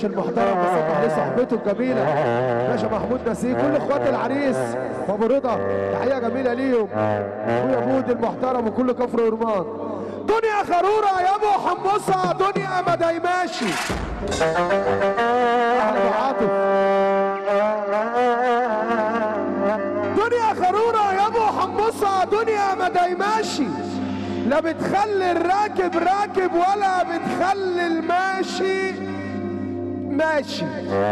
باشا المحترم بصبح عليه صاحبته الجميله باشا محمود نسيم كل اخوات العريس وابو رضا تحيه جميله ليهم اخويا بود المحترم وكل كفر ورمان دنيا خروره يا ابو حمصه دنيا ما دايماشي احمد عاطف دنيا خروره يا ابو حمصه دنيا ما دايماشي لا بتخلي الراكب راكب ولا بتخلي الماشي ماشي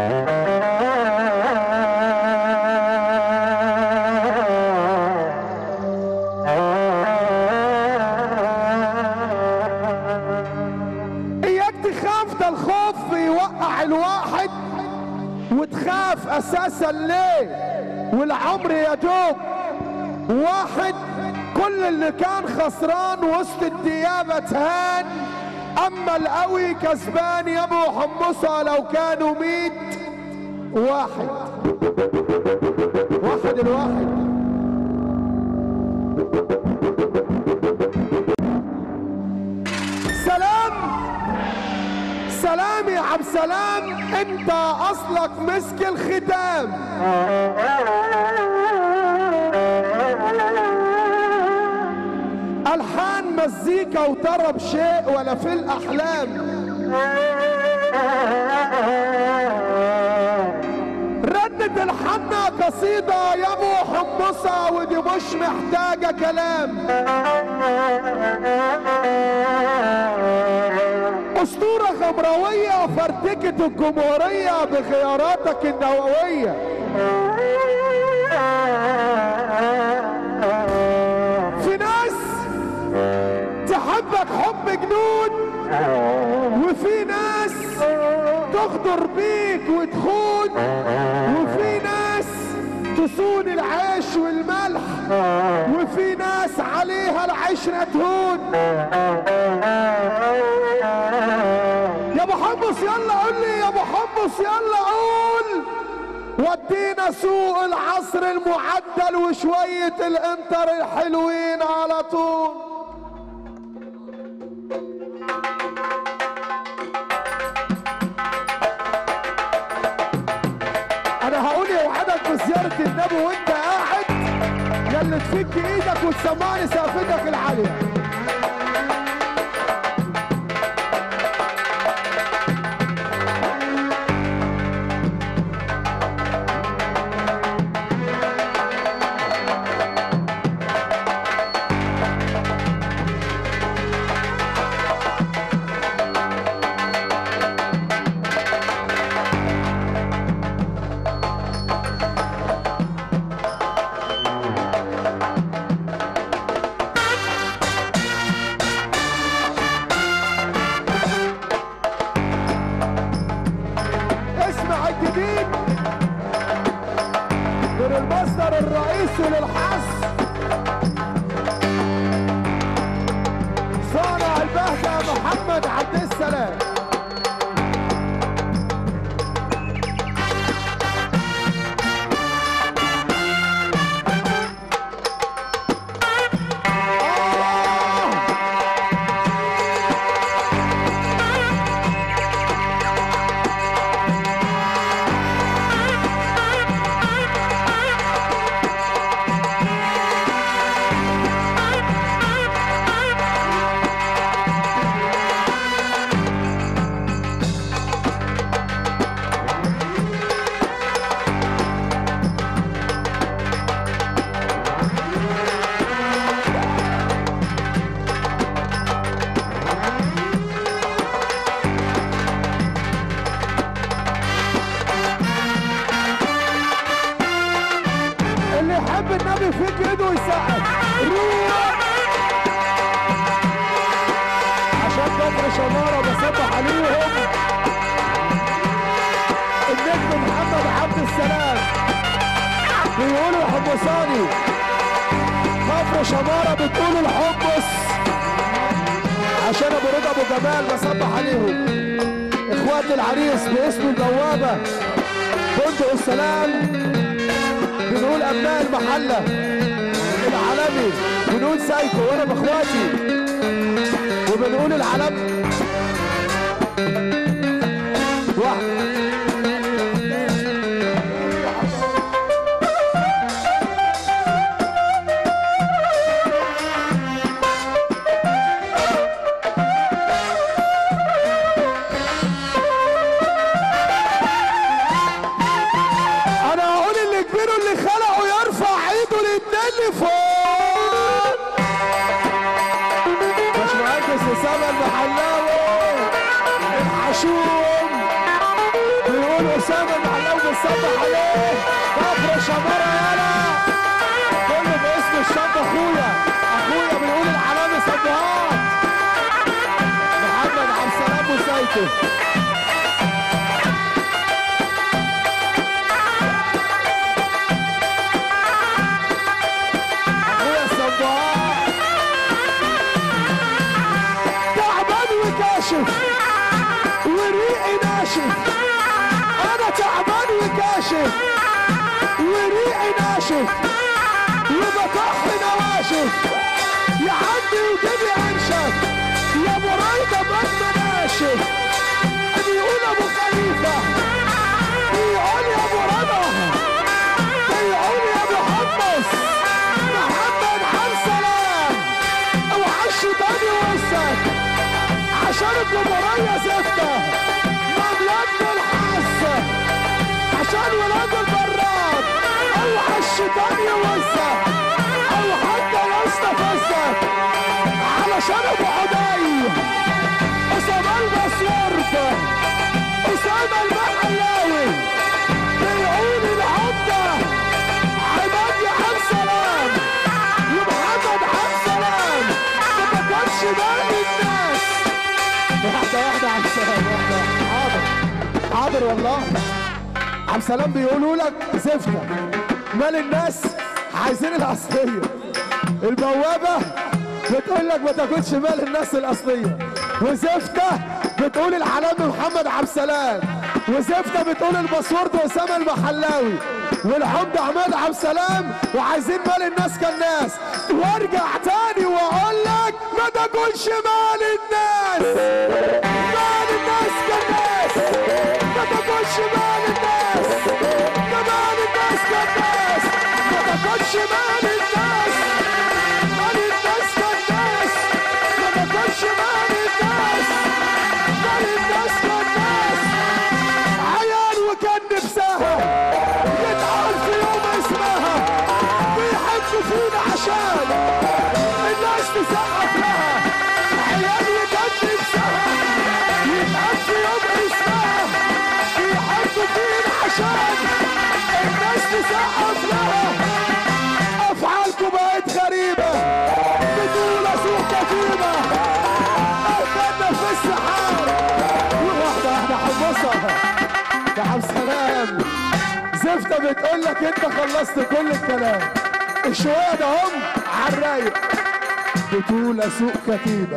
اياك تخاف ده الخوف بيوقع الواحد وتخاف اساسا ليه والعمر يا دوب واحد كل اللي كان خسران وسط الديابة تهان اما القوي كسبان يا ابو حمصة لو كانوا ميت واحد واحد الواحد سلام سلام يا عبد سلام انت اصلك مسك الختام الحان مزيكا وطرب شيء ولا في الاحلام ردة الحنة قصيدة يا ابو حمصة ودي مش محتاجة كلام اسطورة غمراوية فرتكة الجمهورية بخياراتك النووية في ناس تحبك حب جنون وفي ناس تغدر بيك وتخون وفي ناس تصون العيش والملح وفي ناس عليها العشرة تهون يا ابو حمص يلا قول لي يا ابو حمص يلا قول ودينا سوق العصر المعدل وشوية الانتر الحلوين على طول انا هقول يوعدك بزيارة النبي وانت قاعد يلا تفك ايدك وتسمعني سقفتك العالية اسمع الجديد من المصدر الرئيسي للحظ صانع البهجة محمد عبد السلام آه اللي يحب النبي فيك ايده ويسقف روح عشان كفر شمارة بصبح عليهم النجم محمد عبد السلام بيقولوا حمصاني كفر شمارة بتقول الحمص عشان ابو رضا ابو جمال بصبح عليهم اخوات العريس باسم البوابة فندق السلام بنقول ابناء المحله العالمي بنقول سايكو وانا باخواتي وبنقول العالم واحد انا هقول اللي كبيره اللي خلقه يرفع ايده الاتنين لفوق باشمهندس اسامه المحلاوي الحشوم بيقول اسامه المحلاوي بتصبح عليه كفر شماره يالا كله باسم الشاب اخويا اخويا بيقول العلامه صبهات محمد عبد السلام مسيطر اخويا الصباح تعبان وكاشف وريقي ناشف انا تعبان وكاشف وريقي ناشف وبكح نواشف يعدي وجيبي انشف يا ابو رايده بطن ناشف بيقول ابو خليفه بيقول يا ابو رضا بيقول يا ابو حمص محمد عبد السلام اوعى الشيطان يوسك عشان الجمهورية زفتة مملكة الحاسة عشان ولاد البراد اوعى الشيطان يوسك او حتى يستفزك علشان ابو عدي اسامة البسورد اسامة المحلاوي بيقول العمدة عماد يا عبد السلام ومحمد عبد السلام ما كانش باقي الناس واحدة واحدة عبد السلام واحدة حاضر حاضر والله عبد السلام بيقولوا لك زفتة مال الناس عايزين الأصلية البوابة بتقول لك ما تاكلش مال الناس الأصلية وزفتة بتقول العلامة محمد عبد السلام وزفتة بتقول الباسورد أسامة المحلاوي والعمدة عماد عبد السلام وعايزين مال الناس كالناس وارجع تاني واقول لك ما تاكلش مال الناس مال الناس كالناس ما تاكلش مال الناس كمال الناس كالناس ما تاكلش مال الناس مال الناس كالناس ما تاكلش مال الناس مال الناس كالناس عيال وكان نفسها يتعال في يوم اسمها بيحبوا فينا عشان الناس تسقف لها عيال وكان نفسها يتعال في يوم اسمها بيحبوا فينا عشان الناس تسقف لها افعالكم بقت غريبه بدون سوء كتيبه اهدنا في السحاب واحده واحده حمصها يا عبد السلام زفته بتقول لك انت خلصت كل الكلام الشويه ده هم على الرايق بطولة سوق كتيبة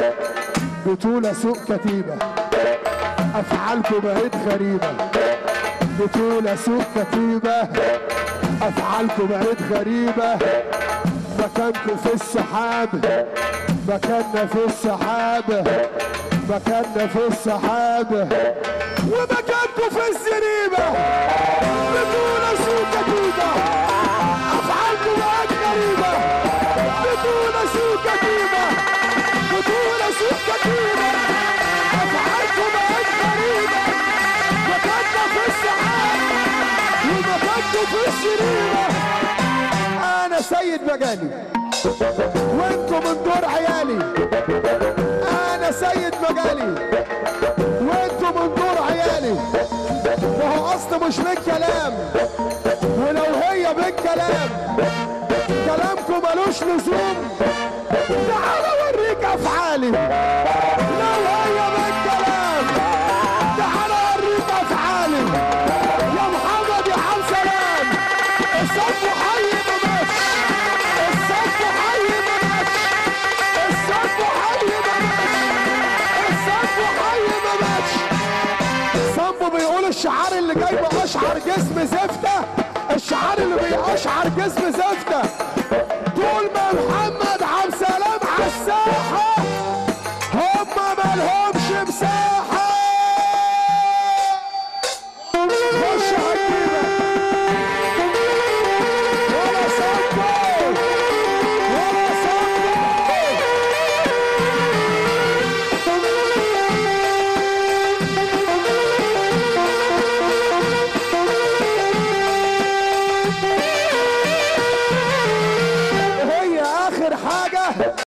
بطولة سوق كتيبة أفعالكم بقت غريبة بطولة سوق كتيبة أفعالكم بقت غريبة مكانكم في السحاب مكاننا في السحاب مكاننا في السحاب ومكانكم في الزريبة بطولة سوق كتيبة أفعالكم بقت غريبة بطولة سوق كتيبة بطولة سوق كتيبة أفعالكم بقت غريبة مكاننا في السحاب ومكانكم في الزريبة أنا سيد مجالي وانتم من دور عيالي انا سيد مجالي وانتم من دور عيالي وهو اصل مش بالكلام ولو هي بالكلام كلامكم ملوش لزوم تعال اوريك افعالي لو هي بالكلام تعال اوريك افعالي يا محمد يا حم سلام الصف حي ما ماتش الصف حي ما ماتش الصف حي ما ماتش الصف حي ما ماتش صنبو بيقول الشعار اللي جاي بأشعر جسم زفتة الشعار اللي بيقشعر جسم زفتة